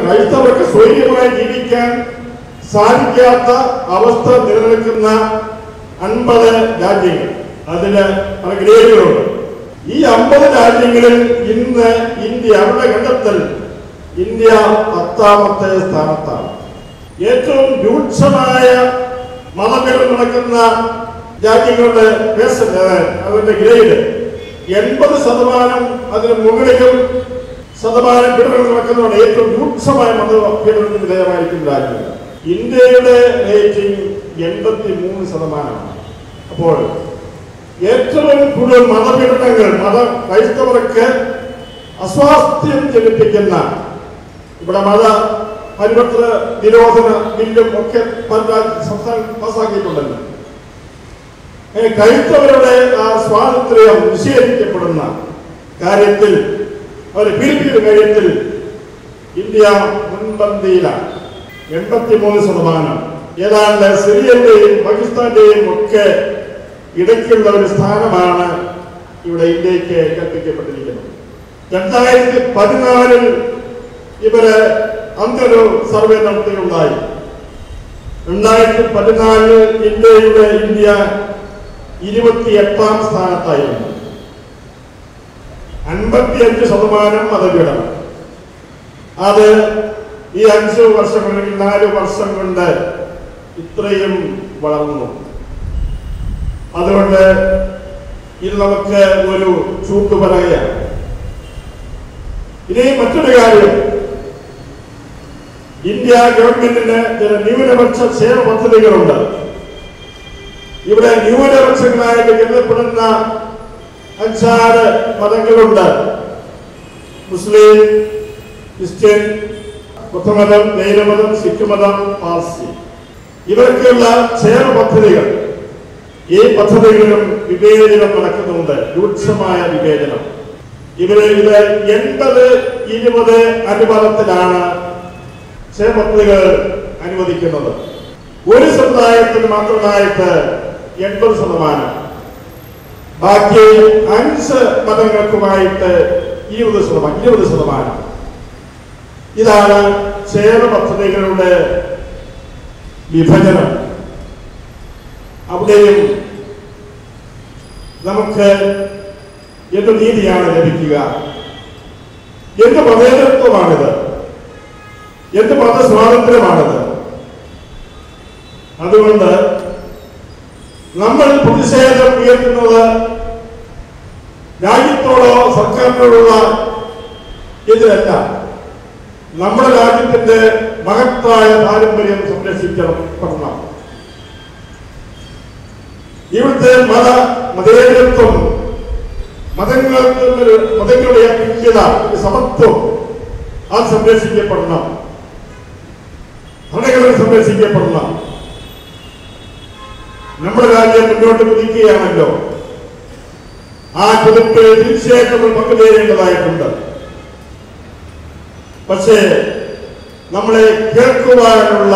ക്രൈസ്തവർക്ക് സ്വൈര്യമായി ജീവിക്കാൻ സാധിക്കാത്ത അവസ്ഥ നിലനിൽക്കുന്ന അൻപത് രാജ്യങ്ങൾ അതിന് പല ഗ്രേഡുകളുണ്ട് ഈ അമ്പത് രാജ്യങ്ങളിൽ ഇന്ന് ഇന്ത്യ അവരുടെ കണ്ടെത്തൽ ഇന്ത്യ പത്താമത്തെ സ്ഥാനത്താണ് ഏറ്റവും രൂക്ഷമായ മതപീഡനം നടക്കുന്ന രാജ്യങ്ങളുടെ പേഴ്സൺ അതിന്റെ ഗ്രേഡ് എൺപത് ശതമാനം അതിന് മുകളിലും ശതമാനം പീഡനം നടക്കുന്നതാണ് ഏറ്റവും രൂക്ഷമായ മതപീഡനത്തിന് വിധേയമായിരിക്കുന്ന രാജ്യം ഇന്ത്യയുടെ റേറ്റിംഗ് എൺപത്തി മൂന്ന് ശതമാനമാണ് അപ്പോൾ ഏറ്റവും കൂടുതൽ മതപീഡനങ്ങൾ മത ക്രൈസ്തവർക്ക് അസ്വാസ്ഥ്യം ജനിപ്പിക്കുന്ന ഇവിടെ മത പരിവർത്തന നിരോധന ബില്ലും ഒക്കെ പല രാജ്യ- സംസ്ഥാനം പാസ്സാക്കിയിട്ടുണ്ടല്ലോ ഏ, ക്രൈസ്തവരുടെ ആ സ്വാതന്ത്ര്യം നിഷേധിക്കപ്പെടുന്ന കാര്യത്തിൽ അവരെ പീഡിപ്പിക്കുന്ന കാര്യത്തിൽ ഇന്ത്യ മുൻപന്തിയിലാണ് എൺപത്തിമൂന്ന് ശതമാനം ഏതാണ്ട് സിറിയന്റെയും പാകിസ്ഥാന്റെയും ഒക്കെ ഇടയ്ക്കുള്ള ഒരു സ്ഥാനമാണ് ഇവിടെ ഇന്ത്യക്ക് കൽപ്പിക്കപ്പെട്ടിരിക്കുന്നത് രണ്ടായിരത്തി പതിനാലിൽ ഇവര് അന്തൊരു സർവേ നടത്തുകയുണ്ടായി രണ്ടായിരത്തി പതിനാലിൽ ഇന്ത്യയുടെ ഇന്ത്യ ഇരുപത്തിയെട്ടാം സ്ഥാനത്തായിരുന്നു അൻപത്തിയഞ്ച് ശതമാനം മതപീഡനം അത് ഈ അഞ്ച് വർഷം അല്ലെങ്കിൽ നാല് വർഷം കൊണ്ട് ഇത്രയും വളർന്നു അതുകൊണ്ട് ഇത് നമുക്ക് ഒരു ചൂട്ട് പറയുകയാണ് ഇനി മറ്റൊരു കാര്യം ഇന്ത്യ ഗവൺമെന്റിന് ചില ന്യൂനപക്ഷ ക്ഷേമ പദ്ധതികളുണ്ട് ഇവിടെ ന്യൂനപക്ഷങ്ങളായിട്ട് കരുതപ്പെടുന്ന അഞ്ചാറ് മതങ്ങളുണ്ട് മുസ്ലിം ക്രിസ്ത്യൻ ബുദ്ധമതം ജൈനമതം സിഖ് മതം പാർസി ഇവർക്കുള്ള ക്ഷേമ പദ്ധതികൾ ഈ പദ്ധതികളിലും വിവേചനം നടക്കുന്നുണ്ട് രൂക്ഷമായ വിവേചനം ഇവര് ഇത് എൺപത് ഇരുപത് അനുപാതത്തിലാണ് ക്ഷേമ പദ്ധതികൾ അനുവദിക്കുന്നത് ഒരു സമുദായത്തിന് മാത്രമായിട്ട് എൺപത് ശതമാനം ബാക്കി അഞ്ച് മതങ്ങൾക്കുമായിട്ട് ഇരുപത് ശതമാനം ഇരുപത് ശതമാനം ഇതാണ് ക്ഷേമ പദ്ധതികളുടെ വിഭജനം അവിടെയും നമുക്ക് എന്ത് നീതിയാണ് ലഭിക്കുക എന്ത് മതേതരത്വമാണിത് എന്ത് മതസ്വാതന്ത്ര്യമാണിത് അതുകൊണ്ട് നമ്മൾ പ്രതിഷേധം ഉയർത്തുന്നത് രാജ്യത്തോടോ സർക്കാരിനോടുള്ള എതിരല്ല നമ്മുടെ രാജ്യത്തിന്റെ മഹത്തായ പാരമ്പര്യം സംരക്ഷിക്കപ്പെടണം ഇവിടുത്തെ മത മതേതരത്വം മതങ്ങൾക്ക് ഒരു മതങ്ങളുടെ തുല്യത ഒരു സമത്വം അത് സംരക്ഷിക്കപ്പെടണം ഭരണഘടന സംരക്ഷിക്കപ്പെടണം നമ്മുടെ രാജ്യം മുന്നോട്ട് കുതിക്കുകയാണല്ലോ ആ കുതിപ്പിൽ തീർച്ചയായിട്ടും നമ്മൾ പങ്കുചേരേണ്ടതായിട്ടുണ്ട് പക്ഷേ നമ്മളെ കേൾക്കുവാനുള്ള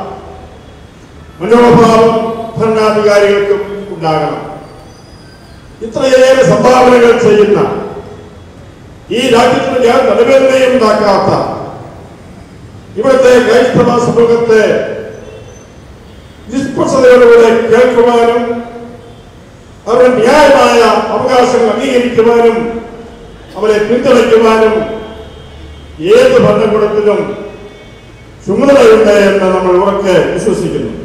മനോഭാവം ഭരണാധികാരികൾക്കും ഉണ്ടാകണം ഇത്രയേറെ സംഭാവനകൾ ചെയ്യുന്ന ഈ രാജ്യത്തിന് ഞാൻ നടുവേദനയും ഉണ്ടാക്കാത്ത ഇവിടുത്തെ ക്രൈസ്തവ സമൂഹത്തെ നിഷ്പക്ഷതയോടുകൂടെ കേൾക്കുവാനും അവരുടെ ന്യായമായ അവകാശങ്ങൾ അംഗീകരിക്കുവാനും അവരെ പിന്തുണയ്ക്കുവാനും ഏത് ഭരണകൂടത്തിലും ചുമതലയുണ്ട് എന്ന് നമ്മൾ ഉറക്കെ വിശ്വസിക്കുന്നു